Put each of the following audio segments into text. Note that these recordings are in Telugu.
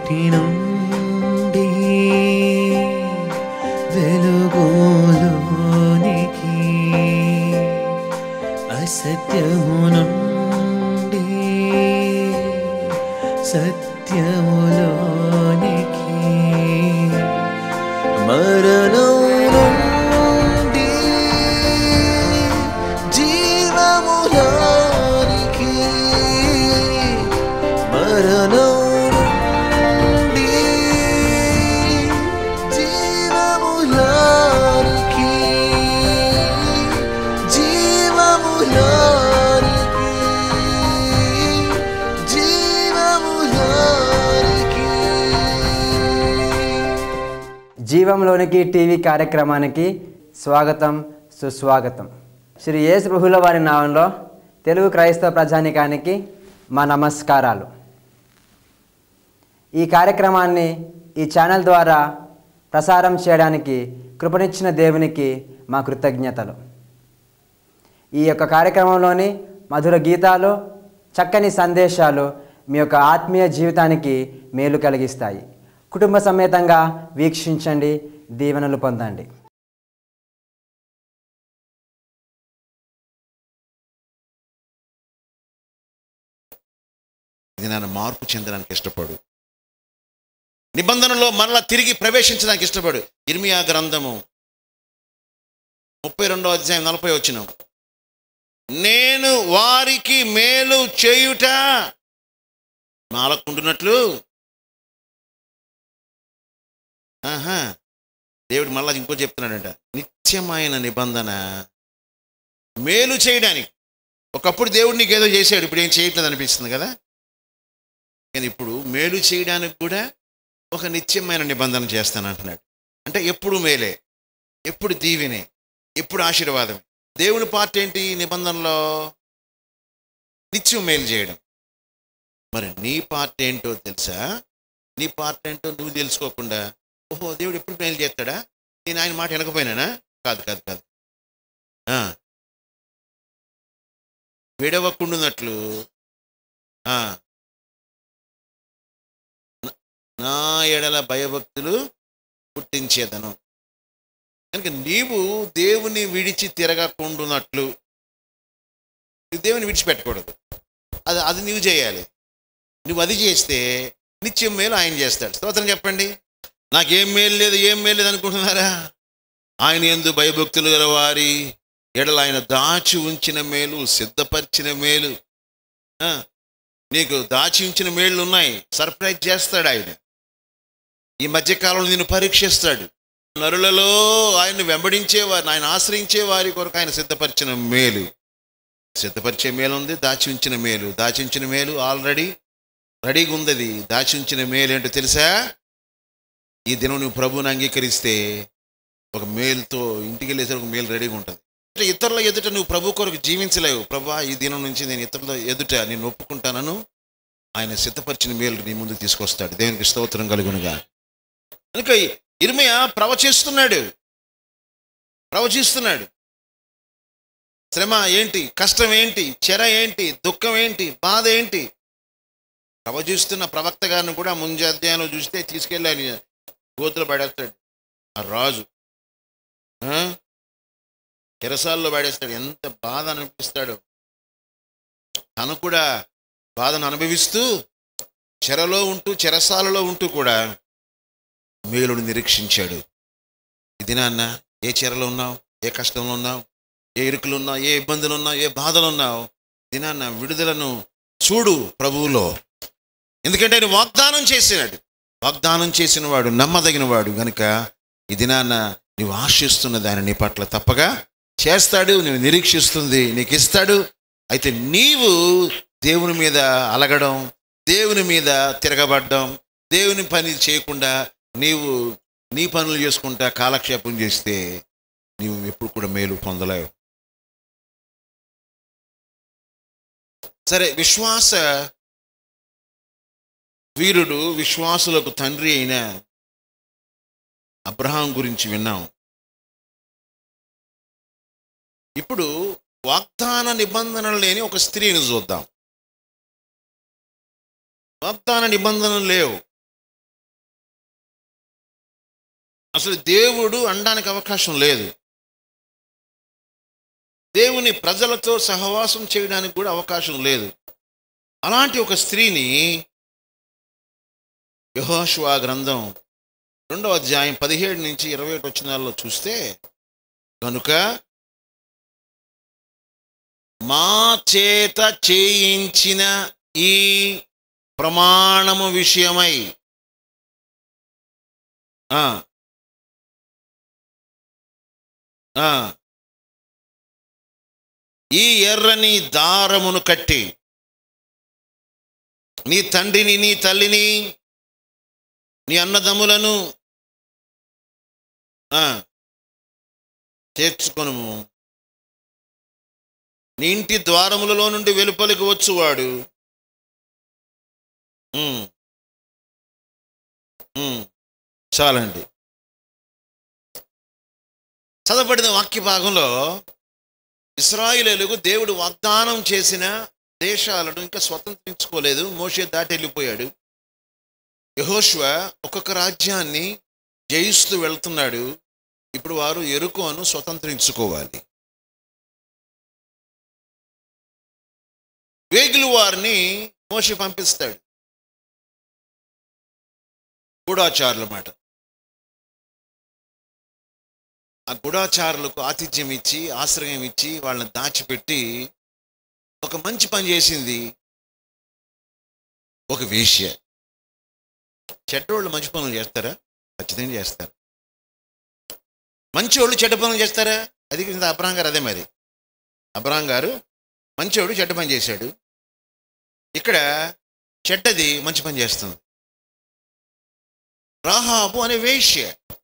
చీకటి నుండి వెలుగులోనికి అసత్యము నుండి సత్యములోనికి మరణం నుండి జీవములోనికి మరణం నుండి జీవములోనికి జీవములోనికి జీవములోనికి జీవంలోనికి టీవీ కార్యక్రమానికి స్వాగతం సుస్వాగతం శ్రీ యేసు ప్రభుల వారి నామంలో తెలుగు క్రైస్తవ ప్రజానికానికి మా నమస్కారాలు ఈ కార్యక్రమాన్ని ఈ ఛానల్ ద్వారా ప్రసారం చేయడానికి కృపనిచ్చిన దేవునికి మా కృతజ్ఞతలు ఈ యొక్క కార్యక్రమంలోని మధుర గీతాలు చక్కని సందేశాలు మీ యొక్క ఆత్మీయ జీవితానికి మేలు కలిగిస్తాయి కుటుంబ సమేతంగా వీక్షించండి దీవెనలు పొందండి ఇది నన్ను మార్పు చెందడానికి ఇష్టపడు నిబంధనలో మరలా తిరిగి ప్రవేశించడానికి ఇష్టపడు ఇర్మియా గ్రంథము ముప్పై రెండో అధ్యాయం నలభై వచ్చిన నేను వారికి మేలు చేయుట మాలకుంటున్నట్లు ఆహా దేవుడు మళ్ళా ఇంకో చెప్తున్నాడంట నిత్యమైన నిబంధన మేలు చేయడానికి ఒకప్పుడు దేవుడు నీకు ఏదో చేశాడు ఇప్పుడు ఏం చేయట్లేదు అనిపిస్తుంది కదా కానీ ఇప్పుడు మేలు చేయడానికి కూడా ఒక నిత్యమైన నిబంధన చేస్తాను అంటున్నాడు అంటే ఎప్పుడు మేలే ఎప్పుడు దీవెనే ఎప్పుడు ఆశీర్వాదం దేవుని పార్ట్ ఏంటి ఈ నిబంధనలో నిత్యం మేలు చేయడం మరి నీ పార్ట్ ఏంటో తెలుసా నీ పార్ట్ ఏంటో నువ్వు తెలుసుకోకుండా ఓహో దేవుడు ఎప్పుడు మేలు చేస్తాడా నేను ఆయన మాట వినకపోయినానా కాదు కాదు కాదు ఆ. విడవకుండునట్లు ఆ, నా ఎడల భయభక్తులు పుట్టించేదను కనుక నీవు దేవుని విడిచి తిరగకుండునట్లు నువ్వు దేవుని విడిచిపెట్టకూడదు అది అది నువ్వు చేయాలి నువ్వు అది చేస్తే నిత్యం మేలు ఆయన చేస్తాడు స్తోత్రం చెప్పండి నాకేం మేలు లేదు ఏం మేలు లేదు అనుకుంటున్నారా ఆయన ఎందు భయభక్తులు గల వారి ఎడల ఆయన దాచి ఉంచిన మేలు సిద్ధపరిచిన మేలు ఆ, నీకు దాచి ఉంచిన మేళ్ళు ఉన్నాయి సర్ప్రైజ్ చేస్తాడు ఆయన ఈ మధ్యకాలంలో నిన్ను పరీక్షిస్తాడు నరులలో ఆయన వెంబడించేవారు ఆయన ఆశ్రయించే వారి కొరకు ఆయన సిద్ధపరిచిన మేలు సిద్ధపరిచే మేలు ఉంది దాచి ఉంచిన మేలు దాచి ఉంచిన మేలు ఆల్రెడీ రెడీగా ఉంది అది దాచి ఉంచిన మేలు ఏంటో తెలుసా ఈ దినం నువ్వు ప్రభువుని అంగీకరిస్తే ఒక మేలుతో ఇంటికి వెళ్ళేసరికి ఒక మేలు రెడీగా ఉంటుంది అంటే ఇతరుల ఎదుట నువ్వు ప్రభు కొరకు జీవించలేవు ప్రభా ఈ దినం నుంచి నేను ఇతరుల ఎదుట నేను ఒప్పుకుంటానను ఆయన సిద్ధపరిచిన మేలు నీ ముందు తీసుకొస్తాడు దేవునికి స్తోత్రం కలుగునుగా కనుక ఇర్మయ ప్రవచిస్తున్నాడు ప్రవచిస్తున్నాడు శ్రమ ఏంటి కష్టం ఏంటి చెర ఏంటి దుఃఖం ఏంటి బాధ ఏంటి ప్రవచిస్తున్న ప్రవక్త గారిని కూడా ముందు అధ్యాయంలో చూస్తే తీసుకెళ్ళి ఆయన గోతులు పడేస్తాడు ఆ రాజు ఆ? చెరసాల్లో పడేస్తాడు ఎంత బాధ అనిపిస్తాడు తను కూడా బాధను అనుభవిస్తూ చెరలో ఉంటూ చెరసాలలో ఉంటూ కూడా మేలుని నిరీక్షించాడు ఇది నాన్న ఏ చెరలో ఉన్నావు ఏ కష్టంలో ఉన్నావు ఏ ఇరుకులు ఉన్నావు ఏ ఇబ్బందులు ఉన్నావు ఏ బాధలు ఉన్నావు దినాన్న విడుదలను చూడు ప్రభువులో ఎందుకంటే ఆయన వాగ్దానం చేసినాడు వాగ్దానం చేసిన వాడు నమ్మదగిన వాడు గనుక ఈ దినాన్న నీవు ఆశిస్తున్న దాన్ని నీ పట్ల తప్పగా చేస్తాడు నువ్వు నిరీక్షిస్తుంది నీకు ఇస్తాడు అయితే నీవు దేవుని మీద అలగడం దేవుని మీద తిరగబడ్డం దేవుని పని చేయకుండా నీవు నీ పనులు చేసుకుంటా కాలక్షేపం చేస్తే నీవు ఎప్పుడు కూడా మేలు పొందలేవు సరే విశ్వాస వీరుడు విశ్వాసులకు తండ్రి అయిన అబ్రహాం గురించి విన్నాం ఇప్పుడు వాగ్దాన నిబంధనలు లేని ఒక స్త్రీని చూద్దాం వాగ్దాన నిబంధనలు లేవు అసలు దేవుడు అనడానికి అవకాశం లేదు దేవుని ప్రజలతో సహవాసం చేయడానికి కూడా అవకాశం లేదు అలాంటి ఒక స్త్రీని యహోషువా గ్రంథం రెండవ అధ్యాయం పదిహేడు నుంచి ఇరవై ఒకటి వచ్చినాల్లో చూస్తే కనుక మా చేత చేయించిన ఈ ప్రమాణము విషయమై ఆ, ఆ, ఈ ఎర్రని దారమును కట్టి నీ తండ్రిని నీ తల్లిని నీ అన్నదమ్ములను ఆ, చేర్చుకొను నీ ఇంటి ద్వారములలో నుండి వెలుపలికి వచ్చువాడు ఉమ్, ఉమ్, చాలండి చదవబడిన వాక్య భాగంలో ఇస్రాయిలేలకు దేవుడు వాగ్దానం చేసిన దేశాలను ఇంకా స్వతంత్రించుకోలేదు మోషే దాటి వెళ్ళిపోయాడు యహోష్వ ఒక్కొక్క రాజ్యాన్ని జయిస్తూ వెళ్తున్నాడు ఇప్పుడు వారు ఎరుకోను స్వతంత్రించుకోవాలి వేగులు వారిని మోషే పంపిస్తాడు గూఢాచారుల మాట ఆ గూఢాచారులకు ఆతిథ్యం ఇచ్చి ఆశ్రయం ఇచ్చి వాళ్ళని దాచిపెట్టి ఒక మంచి పని చేసింది ఒక వేశ్య చెడ్డోళ్ళు మంచి పనులు చేస్తారా ఖచ్చితంగా చేస్తారు మంచోళ్ళు చెడ్డ పనులు చేస్తారా అది ఇంత అబ్రహం గారు అదే మరి అబ్రహం గారు మంచోడు చెడ్డ పని చేశాడు ఇక్కడ చెడ్డది మంచి పని చేస్తుంది రాహాబు అనే వేశ్య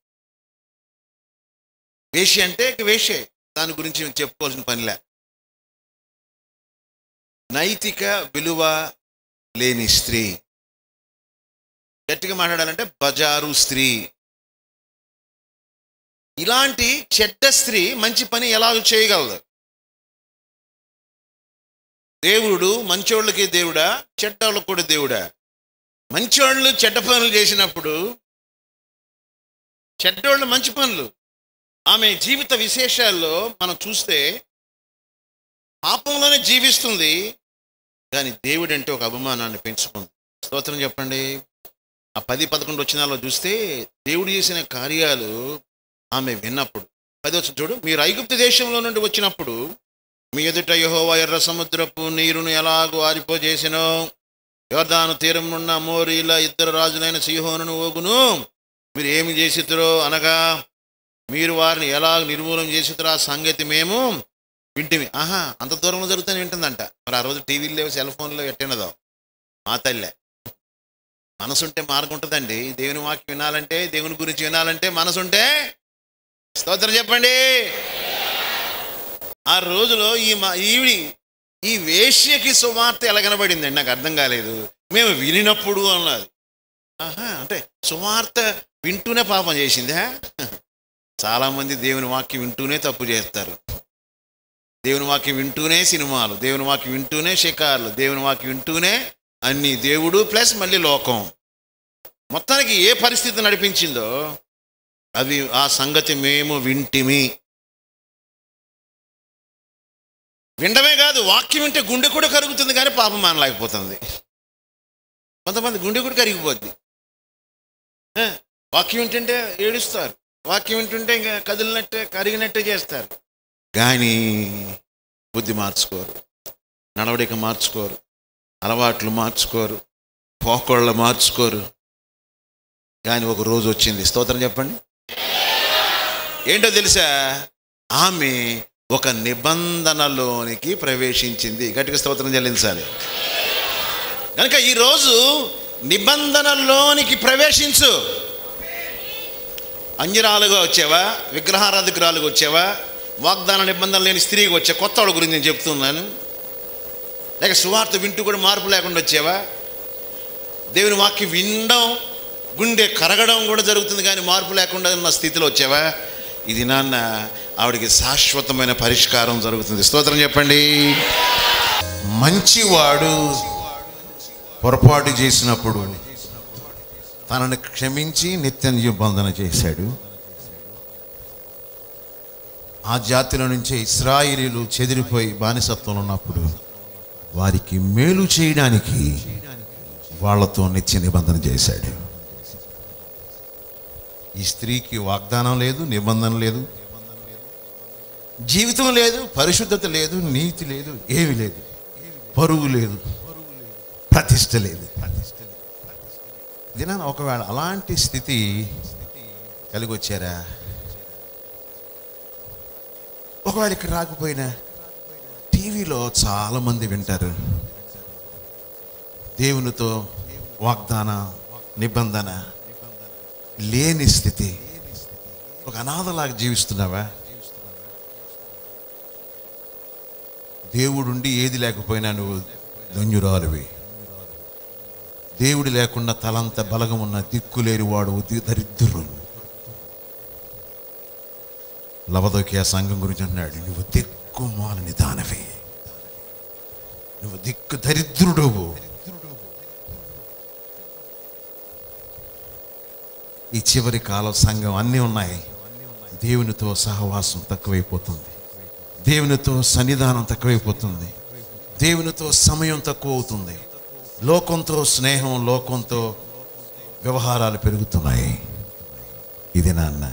వేశ్య అంటే ఇక వేశ్య దాని గురించి చెప్పుకోవాల్సిన పనిలే నైతిక విలువ లేని స్త్రీ గట్టిగా మాట్లాడాలంటే బజారు స్త్రీ ఇలాంటి చెడ్డ స్త్రీ మంచి పని ఎలా చేయగలదు దేవుడు మంచోళ్ళకి దేవుడా చెడ్డోళ్ళకి కూడా దేవుడా మంచోళ్ళు చెడ్డ పనులు చేసినప్పుడు చెడ్డోళ్ళు మంచి పనులు ఆమె జీవిత విశేషాల్లో మనం చూస్తే పాపంలోనే జీవిస్తుంది కానీ దేవుడు అంటే ఒక అభిమానాన్ని పెంచుకుంది స్తోత్రం చెప్పండి ఆ పది పదకొండు వచ్చినాల్లో చూస్తే దేవుడు చేసిన కార్యాలు ఆమె విన్నప్పుడు పది వచ్చి చూడు మీరు ఐగుప్తు దేశంలో నుండి వచ్చినప్పుడు మీ ఎదుట యహోవా ఎర్ర సముద్రపు నీరును ఎలాగో ఆరిపోజేసినో యోర్దాను తీరం నున్న మోరీల ఇద్దరు రాజులైన సిహోనును ఓగును మీరు ఏమి చేసిద్దరో అనగా మీరు వారిని ఎలా నిర్మూలన చేసిద్దరో ఆ సంగతి మేము వింటిమి ఆహా అంత దూరంలో జరుగుతూనే వింటుందంట మరి ఆ రోజు టీవీలు లేవు సెల్ ఫోన్లో ఎట్టినదో మా తల్లే మనసుంటే మార్గం ఉంటుందండి దేవుని వాక్యం వినాలంటే దేవుని గురించి వినాలంటే మనసుంటే స్తోత్రం చెప్పండి ఆ రోజులో ఈ మా ఈవిడి ఈ వేశ్యకి సువార్త ఎలా కనబడిందండి నాకు అర్థం కాలేదు మేము వినినప్పుడు అన్నది ఆహా అంటే సువార్త వింటూనే పాపం చేసిందా చాలామంది దేవుని వాక్యం వింటూనే తప్పు చేస్తారు దేవుని వాక్యం వింటూనే సినిమాలు దేవుని వాక్యం వింటూనే షికార్లు దేవుని వాక్యం వింటూనే అన్ని దేవుడు ప్లస్ మళ్ళీ లోకం మొత్తానికి ఏ పరిస్థితి నడిపించిందో అవి ఆ సంగతి మేము వింటిమి వినడమే కాదు వాక్యం వింటే గుండె కూడా కరుగుతుంది కానీ పాపం మానలేకపోతుంది కొంతమంది గుండె కూడా కరిగిపోద్ది ఆ, వాక్యం వింటుంటే ఏడుస్తారు వాక్యం వింటుంటే ఇంకా కదిలినట్టే కరిగినట్టే చేస్తారు కానీ బుద్ధి మార్చుకోరు నడవడిక మార్చుకోరు అలవాట్లు మార్చుకోరు పోకోళ్ళు మార్చుకోరు కానీ ఒక రోజు వచ్చింది స్తోత్రం చెప్పండి ఏంటో తెలుసా ఆమె ఒక నిబంధనలోనికి ప్రవేశించింది గట్టిగా స్తోత్రం చెల్లించాలి కనుక ఈరోజు నిబంధనలోనికి ప్రవేశించు అంజరాలుగా వచ్చావా విగ్రహారాధికురాలుగా వచ్చావా వాగ్దాన నిబంధన లేని స్త్రీగా వచ్చా కొత్త వాళ్ళ గురించి నేను చెప్తున్నాను లేక సువార్త వింటూ కూడా మార్పు లేకుండా వచ్చావా దేవుని వాక్యం వినడం గుండె కరగడం కూడా జరుగుతుంది కానీ మార్పు లేకుండా ఉన్న స్థితిలో వచ్చావా ఇది నాన్న ఆవిడికి శాశ్వతమైన పరిష్కారం జరుగుతుంది స్తోత్రం చెప్పండి మంచివాడు పొరపాటు చేసినప్పుడు తనని క్షమించి నిత్య నిబంధన చేశాడు ఆ జాతిలో నుంచే ఇస్రాయిలీలు చెదిరిపోయి బానిసత్వంలో ఉన్నప్పుడు వారికి మేలు చేయడానికి వాళ్ళతో నిత్య నిబంధన చేశాడు ఈ స్త్రీకి వాగ్దానం లేదు నిబంధన లేదు జీవితం లేదు పరిశుద్ధత లేదు నీతి లేదు ఏమి లేదు పరువు లేదు ప్రతిష్ట లేదు దినాన ఒకవేళ అలాంటి స్థితి కలిగి వచ్చారా ఒకవేళ ఇక్కడ రాకపోయినా టీవీలో చాలా మంది వింటారు దేవునితో వాగ్దాన నిబంధన లేని స్థితి ఒక అనాథలాగా జీవిస్తున్నావా దేవుడుండి ఏది లేకపోయినా నువ్వు ధన్యురాలువి దేవుడు లేకుండా తలంత బలగం ఉన్న దిక్కులేని వాడు ది- దరిద్రుడు లవదోకి ఆ సంఘం గురించి అంటున్నాడు నువ్వు దిక్కు మాలని దానవి నువ్వు దిక్కు దరిద్రుడు ఈ చివరి కాలం సంఘం అన్నీ ఉన్నాయి దేవునితో సహవాసం తక్కువైపోతుంది దేవునితో సన్నిధానం తక్కువైపోతుంది దేవునితో సమయం తక్కువ అవుతుంది లోకంతో స్నేహం లోకంతో వ్యవహారాలు పెరుగుతున్నాయి ఇది నాన్న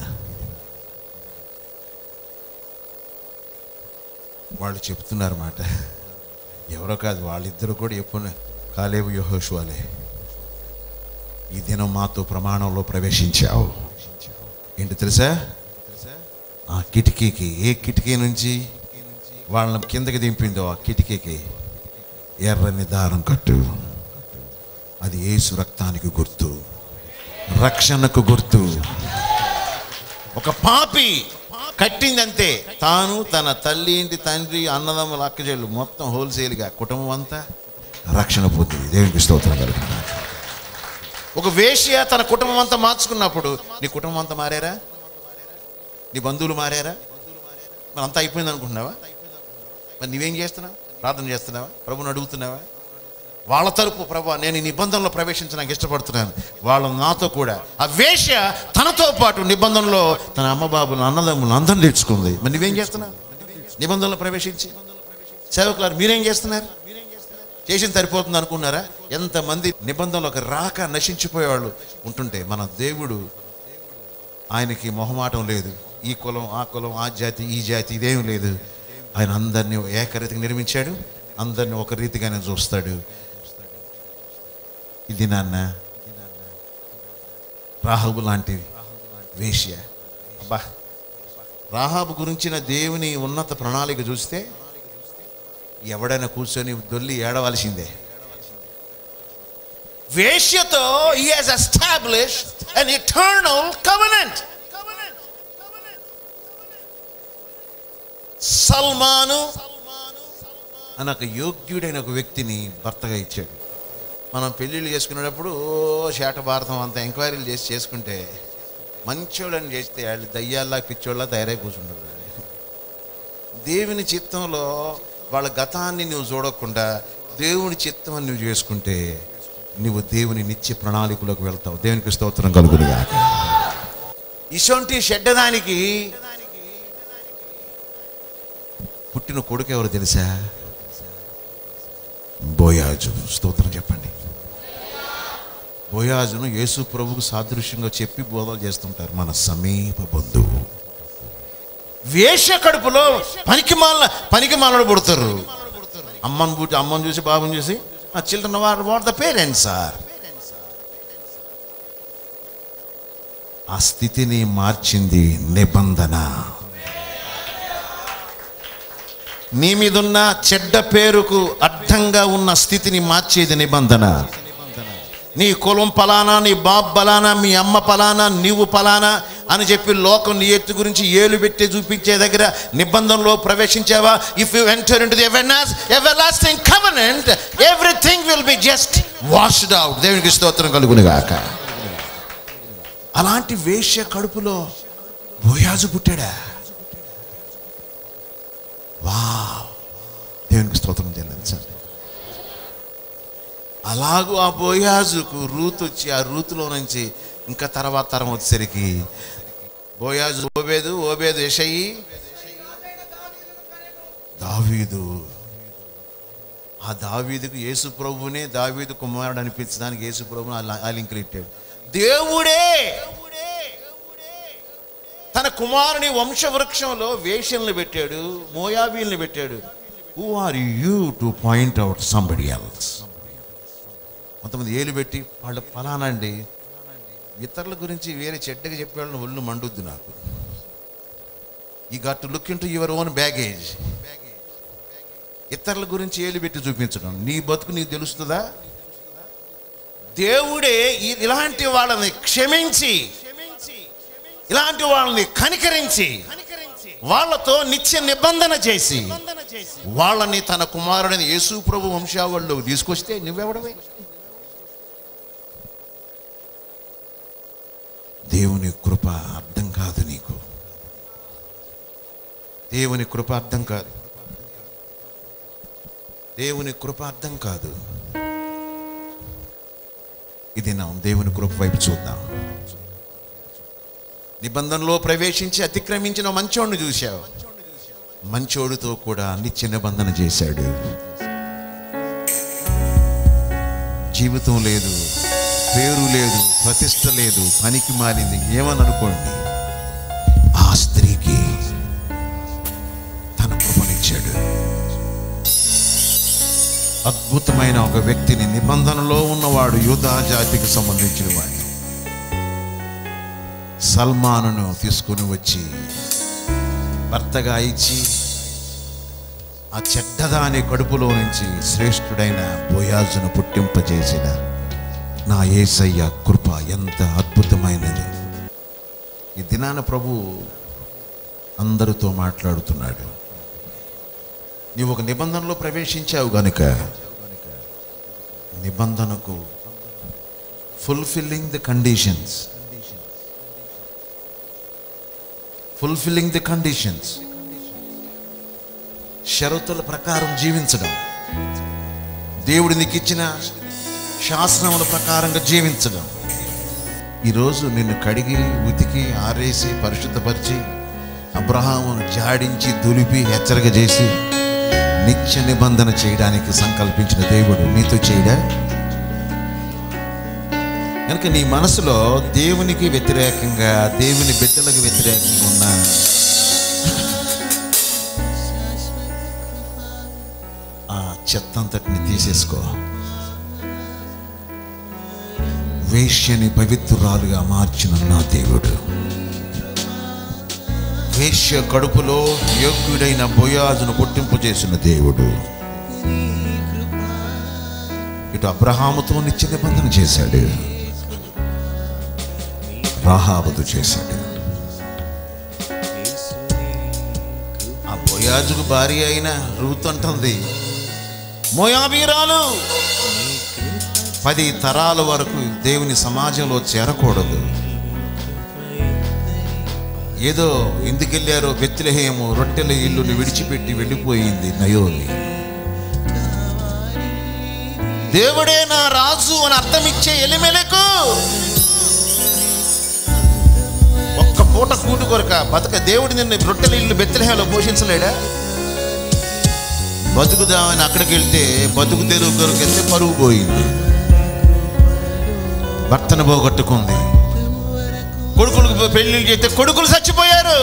వాళ్ళు చెప్తున్నారు మాట ఎవరో కాదు వాళ్ళిద్దరు కూడా ఎప్పుడు కాలేవు యహోషువాలే ఈ దినం మాతో ప్రమాణంలో ప్రవేశించావు ఏంటి తెలుసా ఆ కిటికీకి ఏ కిటికీ నుంచి వాళ్ళని కిందకి దింపిందో ఆ కిటికీకి ఎర్రని దారం కట్టు అది ఏసు రక్తానికి గుర్తు రక్షణకు గుర్తు ఒక పాపి కట్టిందంతే తాను తన తల్లి ఇంటి తండ్రి అన్నదమ్ముల అక్కచెళ్ళు మొత్తం హోల్సేల్గా కుటుంబం అంతా రక్షణ పొందింది దేవునికి స్తోత్రం కలుగుతుంది ఒక వేశ్య తన కుటుంబం అంతా మార్చుకున్నప్పుడు నీ కుటుంబం అంతా మారారా నీ బంధువులు మారారా మరి అంతా అయిపోయింది అనుకుంటున్నావా మరి నువ్వేం చేస్తున్నావు ప్రార్థన చేస్తున్నావా ప్రభుని అడుగుతున్నావా వాళ్ళ తరపు ప్రభా నేను ఈ నిబంధనలో ప్రవేశించడానికి ఇష్టపడుతున్నాను వాళ్ళు నాతో కూడా ఆ వేశ్య తనతో పాటు నిబంధనలో తన అమ్మ బాబులు అన్నదమ్ములు అందరం తెచ్చుకుంది మరి నువ్వేం చేస్తున్నావు నిబంధనలో ప్రవేశించి సేవకులారు మీరేం చేస్తున్నారు చేసిన సరిపోతుంది అనుకున్నారా ఎంతమంది నిబంధనలకు రాక నశించిపోయేవాళ్ళు ఉంటుంటే మన దేవుడు ఆయనకి మొహమాటం లేదు ఈ కులం ఆ కులం ఆ జాతి ఈ జాతి ఇదేం లేదు ఆయన అందరినీ ఏకరీతిగా నిర్మించాడు అందరిని ఒక రీతిగానే చూస్తాడు ఇది నాన్న రాహబు లాంటి వేశ్య అబ్బా రాహాబు గురించిన దేవుని ఉన్నత ప్రణాళిక చూస్తే ఎవడైనా కూర్చొని దొల్లి ఏడవలసిందే వేశ్యతో he has established an eternal covenant Salman అని ఒక యోగ్యుడైన ఒక వ్యక్తిని భర్తగా ఇచ్చాడు మనం పెళ్ళిళ్ళు చేసుకునేటప్పుడు ఓ శాట భారతం అంత ఎంక్వైరీలు చేసి చేసుకుంటే మంచోళ్ళని చేస్తే వాళ్ళు దయ్యాల్లా పిచ్చోళ్ళ తయారై కూర్చుంటారు దేవుని చిత్తంలో వాళ్ళ గతాన్ని నువ్వు చూడకుండా దేవుని చిత్తం అని నువ్వు చేసుకుంటే నువ్వు దేవుని నిత్య ప్రణాళికలోకి వెళ్తావు దేవునికి స్తోత్రం కలుగునుగా ఇసొంటి చెడ్డదానికి పుట్టిన కొడుకు ఎవరు తెలుసా బోయాజు స్తోత్రం చెప్పండి బోయాజును యేసు ప్రభుకు సాదృశ్యంగా చెప్పి బోధలు చేస్తుంటారు మన సమీప బంధువు వేష కడుపులో పనికి మాల పనికి మాలడు పుడతారు అమ్మని పుట్టి అమ్మని చూసి బాబుని చూసి ఆ children were what the parents are ఆ స్థితిని మార్చింది నిబంధన నీ మీదున్న చెడ్డ పేరుకు అడ్డంగా ఉన్న స్థితిని మార్చేది నిబంధన నీ కులం పలానా నీ బాబ్ పలానా మీ అమ్మ పలానా నీవు పలానా అని చెప్పి లోకం నీ ఎత్తు గురించి ఏలు పెట్టి చూపించే దగ్గర నిబంధనలో ప్రవేశించావా if you enter into the ఎవెర్నాస్ everlasting covenant everything will be just washed out దేవునికి స్తోత్రం కలుగునుగాక అలాంటి వేశ్య కడుపులో బోయాజు పుట్టాడా వా దేవునికి స్తోత్రం చెల్లించాలి అలాగూ ఆ బోయాజుకు రూత్ వచ్చి ఆ రూతులో నుంచి ఇంకా తర్వాత తరం వచ్చేసరికి బోయాజు ఓబేదు ఓబేదు యషయి దావీదు ఆ దావీదుకు యేసు ప్రభువునే దావీదు కుమారుడు అనిపించడానికి యేసు ప్రభుని ఆ లింకులు ఇట్టాడు దేవుడే తన కుమారుని వంశవృక్షంలో వేషల్ని పెట్టాడు మోయాబీల్ని పెట్టాడు who are you to point out somebody else కొంతమంది ఏలు పెట్టి వాళ్ళు ఫలానండి ఇతరుల గురించి వేరే చెడ్డగా చెప్పేవాళ్ళని ఒళ్ళు మండుద్ది నాకు ఈ got look into your own baggage ఇతరుల గురించి ఏలు పెట్టి చూపించడం నీ బతుకు నీకు తెలుస్తుందా దేవుడే ఈ- ఇలాంటి వాళ్ళని క్షమించి ఇలాంటి వాళ్ళని కనికరించి వాళ్ళతో నిత్య నిబంధన చేసి వాళ్ళని తన కుమారుడిని యేసు ప్రభు వంశావళిలోకి తీసుకొస్తే నువ్వెవడవే దేవుని కృప అర్థం కాదు నీకు దేవుని కృప అర్థం కాదు దేవుని కృప అర్థం కాదు ఇది నా దేవుని కృప వైపు చూద్దాం నిబంధనలో ప్రవేశించి అతిక్రమించిన మంచోడిని చూశావు మంచోడితో కూడా నిత్య నిబంధన చేశాడు జీవితం లేదు పేరు లేదు ప్రతిష్ట లేదు పనికి మాలింది ఏమని అనుకోండి ఆ స్త్రీకి తన కృపనిచ్చాడు అద్భుతమైన ఒక వ్యక్తిని నిబంధనలో ఉన్నవాడు యూదా జాతికి సంబంధించిన వాడు సల్మానును తీసుకుని వచ్చి భర్తగా ఇచ్చి ఆ చెడ్డదాని కడుపులో నుంచి శ్రేష్ఠుడైన బోయాజును పుట్టింపజేసిన నా ఏసయ్య కృప ఎంత అద్భుతమైనది ఈ దినాన ప్రభు అందరితో మాట్లాడుతున్నాడు నీవు ఒక నిబంధనలో ప్రవేశించావు గనుక నిబంధనకు fulfilling the conditions fulfilling the conditions షరతుల ప్రకారం జీవించడం దేవుడు నీకు ఇచ్చిన శాసనముల ప్రకారంగా జీవించడం ఈరోజు నిన్ను కడిగి ఉతికి ఆరేసి పరిశుద్ధపరిచి అబ్రహామును జాడించి దులిపి హెచ్చరిక చేసి నిత్య నిబంధన చేయడానికి సంకల్పించిన దేవుడు నీతో చేయడా కనుక నీ మనసులో దేవునికి వ్యతిరేకంగా దేవుని బిడ్డలకు వ్యతిరేకంగా ఉన్న ఆ చెత్తంతటిని తీసేసుకో వేష్యని పవిత్రురాలుగా మార్చిన నా దేవుడు వేష్య కడుపులో యోగ్యుడైన బొయాజును పుట్టింపు చేసిన దేవుడు ఇటు అబ్రహాముతో నిత్య నిబంధన చేశాడు రాహాబుదు చేశాడు ఆ బొయాజుకు భార్య అయిన రూత్ అంటుంది మోయాబీరాలు పది తరాల వరకు దేవుని సమాజంలో చేరకూడదు ఏదో ఎందుకెళ్ళారో బెత్తిలహేము రొట్టెల ఇల్లుని విడిచిపెట్టి వెళ్ళిపోయింది నయోమి దేవుడే నా రాజు అని అర్థం ఇచ్చే ఎలిమెలకు ఒక్క పూట కూటు కొరక బతక దేవుడు నిన్ను రొట్టెల ఇల్లు బెత్తిలహేమలో పోషించలేడా బతుకుదామని అక్కడికి వెళ్తే బతుకు తెరువు కొరకు వెళ్తే పరుగు పోయింది భర్తను పోగొట్టుకుంది కొడుకులకు పెళ్లి చేస్తే కొడుకులు చచ్చిపోయారు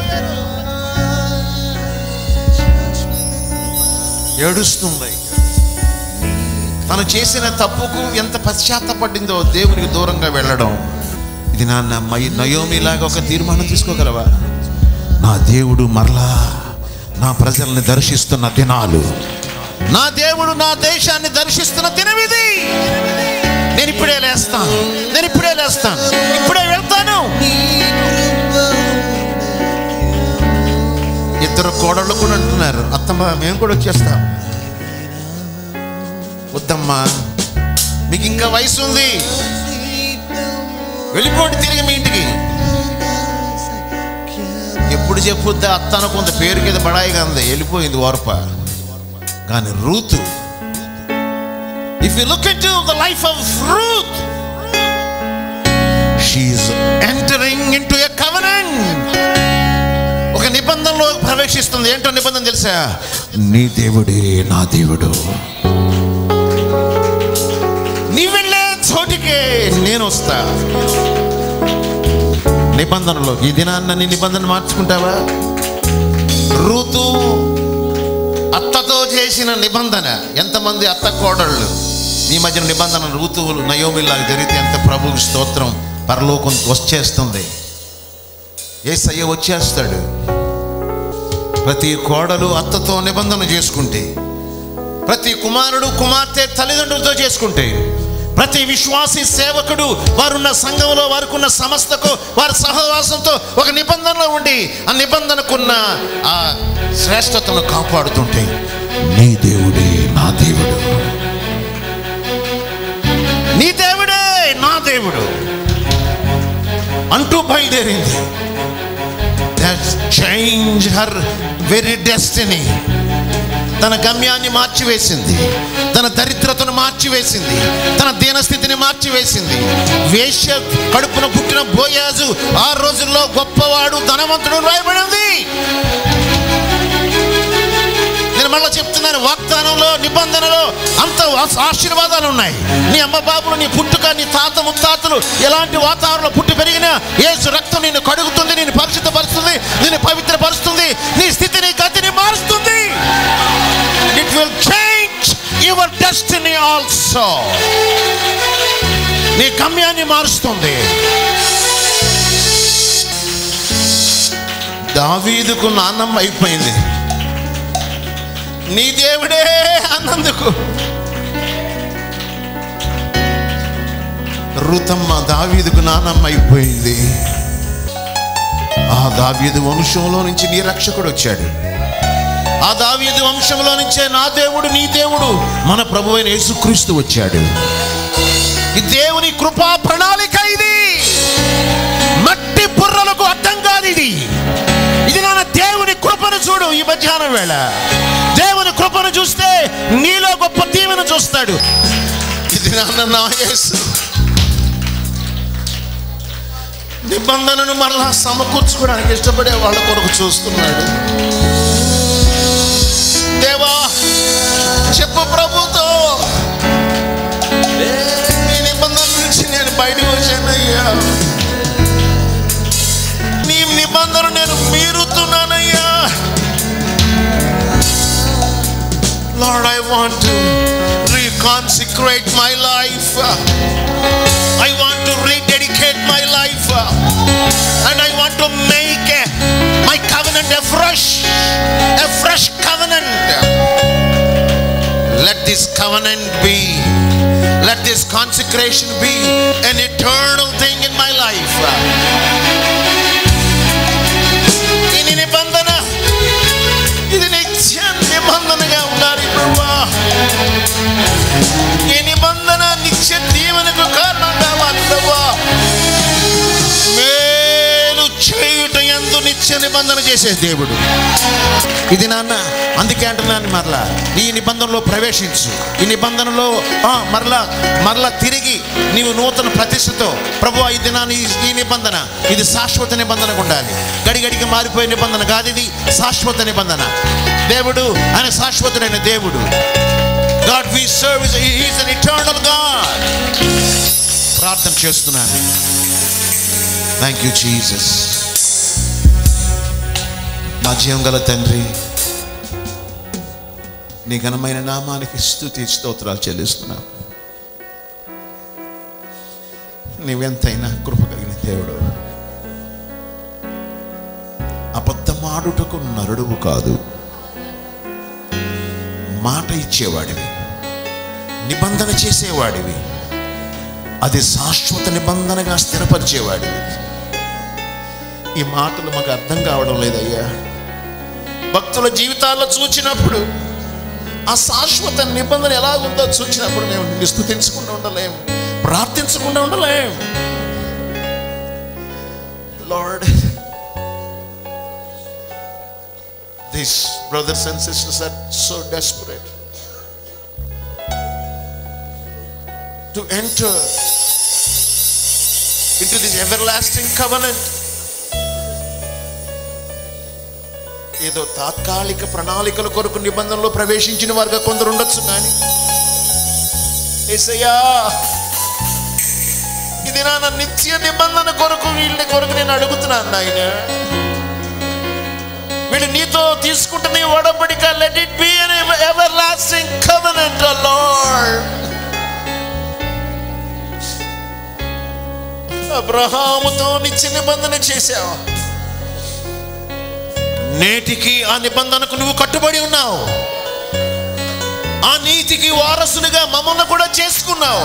ఏడుస్తుంది తను చేసిన తప్పుకు ఎంత పశ్చాత్తపడిందో దేవునికి దూరంగా వెళ్ళడం ఇది నాన్న మై- నయోమిలాగా ఒక తీర్మానం తీసుకోగలవా నా దేవుడు మరలా నా ప్రజల్ని దర్శిస్తున్న దినాలు నా దేవుడు నా దేశాన్ని దర్శిస్తున్న దినమిది నేను ఇప్పుడే లేస్తాను నేను ఇప్పుడే లేస్తాను ఇప్పుడే వెళ్తాను ఇద్దరు కోడళ్ళు కూడా అంటున్నారు అత్తమ్మ మేము కూడా వచ్చేస్తాం వద్దమ్మా మీకు ఇంకా వయసు ఉంది వెళ్ళిపోండి తిరిగి మీ ఇంటికి ఎప్పుడు చెప్పుద్దా అత్త అనుకుంది పేరు కింద బడాయిగా ఉంది వెళ్ళిపోయింది ఓర్ప కానీ Ruth if you look in the life of Ruth she is entering into a covenant ఒక నిబంధనలో ప్రవేశిస్తుంది ఏంటో నిబంధన తెలుసా నీ దేవుడే నా దేవుడు నీ వెళ్ళే చోటికే నేను వస్తా నిబంధనలో ఈ దినాన్న నీ నిబంధన మార్చుకుంటావా ఋతు అత్తతో చేసిన నిబంధన ఎంతమంది అత్త కోడళ్ళు ఈ మధ్యన నిబంధన ఋతువులు నయోమిలాగా జరిగితే ఎంత ప్రభువు స్తోత్రం పరలోకం వచ్చేస్తుంది ఏసయ్య వచ్చేస్తాడు ప్రతి కోడలు అత్తతో నిబంధన చేసుకుంటే ప్రతి కుమారుడు కుమార్తె తల్లిదండ్రులతో చేసుకుంటే ప్రతి విశ్వాసి సేవకుడు వారున్న సంఘంలో వారికున్న సంస్థకు వారి సహవాసంతో ఒక నిబంధనలో ఉండి ఆ నిబంధనకున్న ఆ శ్రేష్టతను కాపాడుతుంటే నీ దేవుడే నా దేవుడు నీ దేవుడే నా దేవుడు అంటూ బయలుదేరింది చేంజ్ హర్ వెరీ డెస్టినీ తన గమ్యాన్ని మార్చివేసింది తన దరిద్రతను మార్చివేసింది తన దీనస్థితిని మార్చివేసింది వేశ్య కడుపున పుట్టిన బోయాజు ఆ రోజుల్లో గొప్పవాడు ధనవంతుడు రాయబడింది నేను మళ్ళీ చెప్తున్నాను వాగ్దానంలో నిబంధనలో అంత ఆశ- ఆశీర్వాదాలు ఉన్నాయి నీ అమ్మ బాబులు నీ పుట్టుక నీ తాత ముత్తాతలు ఎలాంటి వాతావరణంలో పుట్టి పెరిగినా ఏసు రక్తం నిన్ను కడుగుతుంది నేను పరిశుద్ధపరుస్తుంది నేను పవిత్రపరుస్తుంది నీ స్థితిని గతిని మారుస్తుంది it will change your destiny also నీ గమ్యాన్ని మారుస్తుంది దావీదుకు నాన్నమ్మ అయిపోయింది నీ దేవుడే అన్నందుకు రుతమ్మ దావీదుకు నానమ్మ అయిపోయింది ఆ దావీదు వంశంలో నుంచి నీ రక్షకుడు వచ్చాడు ఆ దావీదు వంశంలో నుంచే నా దేవుడు నీ దేవుడు మన ప్రభు అయిన యేసుక్రీస్తు వచ్చాడు ఈ దేవుని కృపా ప్రణాళిక ఇది మట్టి బుర్రలకు అర్థం కాదు ఇది ఇది నాన్న దేవుని కృపను చూడు ఈ మధ్యాహ్నం వేళ దేవుని కృపను చూస్తే నీలో గొప్ప దీవెన చూస్తాడు ఇది నాన్న నా యేసు నిబంధనను మరలా సమకూర్చుకోవడానికి ఇష్టపడే వాళ్ళ కొరకు చూస్తున్నాడు దేవా చెప్పు ప్రభుతో నీ నిబంధన నుంచి నేను బయటకు వచ్చానయ్యా నీ నిబంధన నేను మీరుతున్నానయ్యా Lord, I want to reconsecrate my life. I want to rededicate my life. And I want to make uh, my covenant a fresh, a fresh covenant. Let this covenant be, let this consecration be an eternal thing in my life. ఈ నిబంధన ఇది నిత్య నిబంధనగా ఉండాలి ప్రభువా ఈ నిబంధన నిత్య దీవెనకు కారణం కావాలి ప్రభువా మేలు చేయుట ఎందు నిత్య నిబంధన చేసే దేవుడు ఇది నాన్న అందుకే అంటున్నాను మరలా ఈ నిబంధనలో ప్రవేశించు ఈ నిబంధనలో ఆ, మరలా మరలా తిరిగి నీవు నూతన ప్రతిష్టతో ప్రభు ఈ దినాన్ని ఈ- ఈ నిబంధన ఇది శాశ్వత నిబంధనగా ఉండాలి గడిగడికి మారిపోయే నిబంధన కాదు ఇది శాశ్వత నిబంధన దేవుడు ఆయన శాశ్వతుడైన దేవుడు God we serve is an eternal God ప్రార్థన చేస్తున్నాను థ్యాంక్ యూ జీసస్ మా జీవం గల తండ్రి నీ ఘనమైన నామానికి స్థుతి స్తోత్రాలు చెల్లిస్తున్నాం నీవెంతైనా కృప కలిగిన దేవుడు అబద్ధమాడుటకు నరుడువు కాదు మాట ఇచ్చేవాడివి నిబంధన చేసేవాడివి అది శాశ్వత నిబంధనగా స్థిరపరిచేవాడివి ఈ మాటలు మాకు అర్థం కావడం లేదయ్యా భక్తుల జీవితాల్లో చూచినప్పుడు ఆ శాశ్వత నిబంధన ఎలా ఉందో చూచినప్పుడు మేము నిన్ను స్థుతించకుండా ఉండలేం ప్రార్థించకుండా ఉండలేం Lord this brothers and sisters are so desperate to enter into this everlasting covenant ఏదో తాత్కాలిక ప్రణాళికల కొరకు నిబంధనలో ప్రవేశించిన వారుగా కొందరు ఉండొచ్చు కానీ ఏసయ్యా ఇది నా నిత్య నిబంధన కొరకు వీళ్ళ కొరకు నేను అడుగుతున్నాను నాయన వీళ్ళు నీతో తీసుకుంటున్న వడబడిక let it be an everlasting covenant Lord అబ్రహాముతో నిత్య నిబంధన చేశావు నేటికి ఆ నిబంధనకు నువ్వు కట్టుబడి ఉన్నావు ఆ నీతికి వారసునిగా మమ్మల్ని కూడా చేసుకున్నావు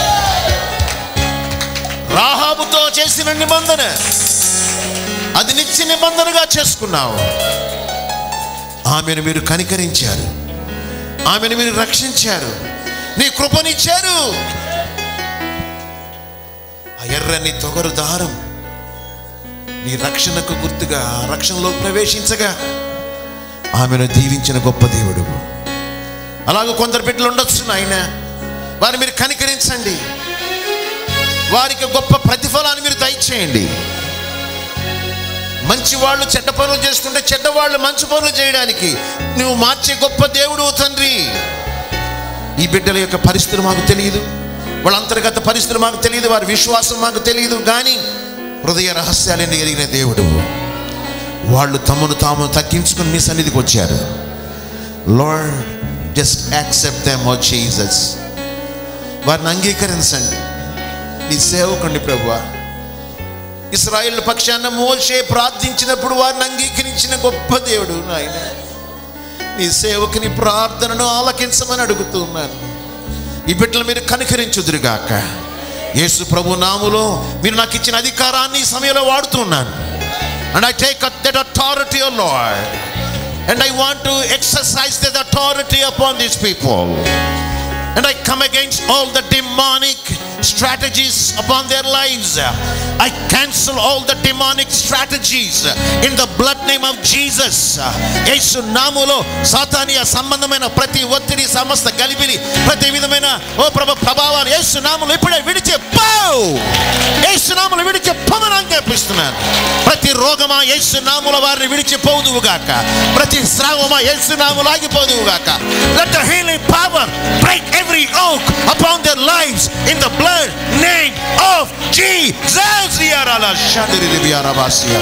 రాహాబుతో చేసిన నిబంధన అది నిత్య నిబంధనగా చేసుకున్నావు ఆమెను మీరు కనికరించారు ఆమెను మీరు రక్షించారు నీ కృపనిచ్చారు ఆ ఎర్రని తొగరు దారం నీ రక్షణకు గుర్తుగా ఆ రక్షణలో ప్రవేశించగా ఆమెను దీవించిన గొప్ప దేవుడు అలాగ కొందరు బిడ్డలు ఉండొచ్చు ఆయన వారిని మీరు కనికరించండి వారికి గొప్ప ప్రతిఫలాన్ని మీరు దయచేయండి మంచి వాళ్ళు చెడ్డ పనులు చేస్తుంటే చెడ్డ వాళ్ళు మంచి పనులు చేయడానికి నువ్వు మార్చే గొప్ప దేవుడు తండ్రి ఈ బిడ్డల యొక్క పరిస్థితులు మాకు తెలియదు వాళ్ళ అంతర్గత పరిస్థితులు మాకు తెలియదు వారి విశ్వాసం మాకు తెలియదు కానీ హృదయ రహస్యాలను ఎరిగిన దేవుడు వాళ్ళు తమను తాము తగ్గించుకుని మీ సన్నిధికి వచ్చారు Lord just accept them oh Jesus వారిని అంగీకరించండి నీ సేవకండి ప్రభువా ఇస్రాయిల్ పక్షాన మోషే ప్రార్థించినప్పుడు వారిని అంగీకరించిన గొప్ప దేవుడు నాయన నీ సేవకుని ప్రార్థనను ఆలకించమని అడుగుతున్నాను ఈ బిడ్డలు మీరు కనికరించుదురుగాక యేసు ప్రభు నాములో మీరు నాకు ఇచ్చిన అధికారాన్ని ఈ సమయంలో వాడుతున్నాను and I take that authority Lord and I want to exercise that authority upon these people And I come against all the demonic strategies upon their lives. I cancel all the demonic strategies in the blood name of Jesus. యేసు నాములో సాతానియ సంబంధమైన ప్రతి ఒత్తిడి సమస్త గలిబిలి ప్రతి విధమైన ఓ ప్రభ ప్రభావాన్ని యేసు నాములు ఇప్పుడే విడిచే పావు యేసు నాములు విడిచే పొమని ఆజ్ఞాపిస్తున్నాను ప్రతి రోగమా యేసు నాముల వారిని విడిచి పోదువుగాక ప్రతి స్రావమా యేసు నాములు ఆగిపోదువుగాక let the healing power break every oak upon their lives in the blood name of Jesus Yarala Shadiri Yarabasiya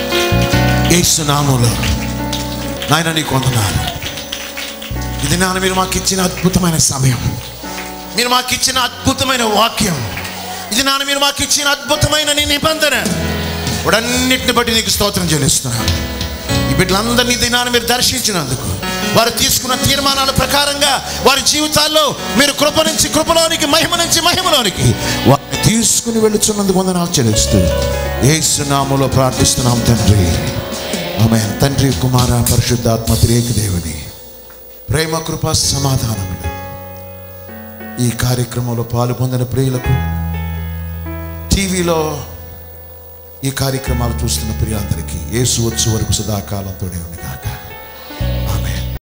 యేసు నాములో నాయన నీకు వందనాలు ఇది నాన్న మీరు మాకు ఇచ్చిన అద్భుతమైన సమయం మీరు మాకు ఇచ్చిన అద్భుతమైన వాక్యం ఇది నాన్న మీరు మాకు ఇచ్చిన అద్భుతమైన నీ నిబంధన వాడన్నిటిని బట్టి నీకు స్తోత్రం చెల్లిస్తున్నాను ఈ బిడ్డలందరినీ దినాన్ని మీరు దర్శించినందుకు వారు తీసుకున్న తీర్మానాల ప్రకారంగా వారి జీవితాల్లో మీరు కృప నుంచి కృపలోనికి మహిమ నుంచి మహిమలోనికి వారిని తీసుకుని వెళ్ళుచున్నందుకు వందనాలు చెల్లిస్తూ ఏసునామలో ప్రార్థిస్తున్నాం తండ్రి ఆమె తండ్రి కుమార పరిశుద్ధాత్మ త్రేక దేవుని ప్రేమ కృప సమాధానములు ఈ కార్యక్రమంలో పాలు పొందిన ప్రియులకు టీవీలో ఈ కార్యక్రమాలు చూస్తున్న ప్రియులందరికీ యేసు వచ్చు వరకు సదాకాలంతోనే ఉంది కాక ఆమె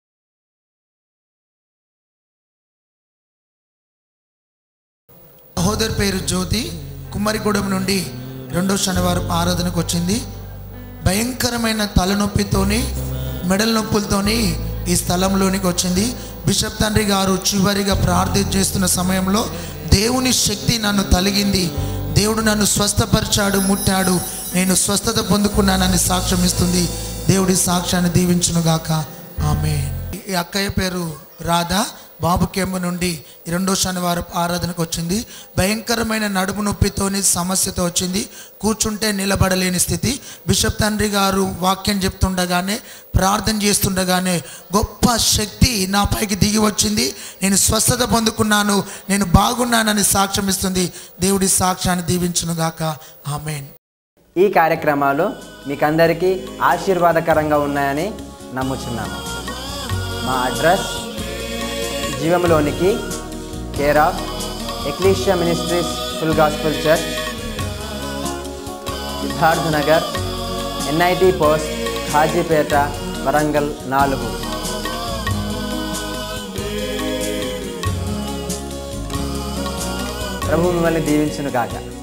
సహోదరి పేరు జ్యోతి కుమ్మరిగూడెం నుండి రెండో శనివారం ఆరాధనకు వచ్చింది భయంకరమైన తలనొప్పితోని మెడల నొప్పులతోని ఈ స్థలంలోనికి వచ్చింది బిషప్ తండ్రి గారు చివరిగా ప్రార్థన చేస్తున్న సమయంలో దేవుని శక్తి నన్ను తలిగింది దేవుడు నన్ను స్వస్థపరిచాడు ముట్టాడు నేను స్వస్థత పొందుకున్నానని సాక్ష్యం ఇస్తుంది దేవుడి సాక్ష్యాన్ని దీవించునుగాక ఆమె ఈ అక్కయ్య పేరు రాధా బాబుకేమ నుండి ఈ రెండో శనివారం ఆరాధనకు వచ్చింది భయంకరమైన నడుము నొప్పితోని సమస్యతో వచ్చింది కూర్చుంటే నిలబడలేని స్థితి బిషప్ తండ్రి గారు వాక్యం చెప్తుండగానే ప్రార్థన చేస్తుండగానే గొప్ప శక్తి నా పైకి దిగి వచ్చింది నేను స్వస్థత పొందుకున్నాను నేను బాగున్నానని సాక్ష్యం ఇస్తుంది దేవుడి సాక్ష్యాన్ని దీవించునుగాక ఆమెన్ ఈ కార్యక్రమాలు మీకందరికీ ఆశీర్వాదకరంగా ఉన్నాయని నమ్ముచున్నాము మా అడ్రస్ జీవంలోనికి care of Ecclesia Ministries full gospel church Siddharth Nagar NIT post Kazipet Warangal నాలుగు ప్రభు మిమ్మల్ని దీవించును కాక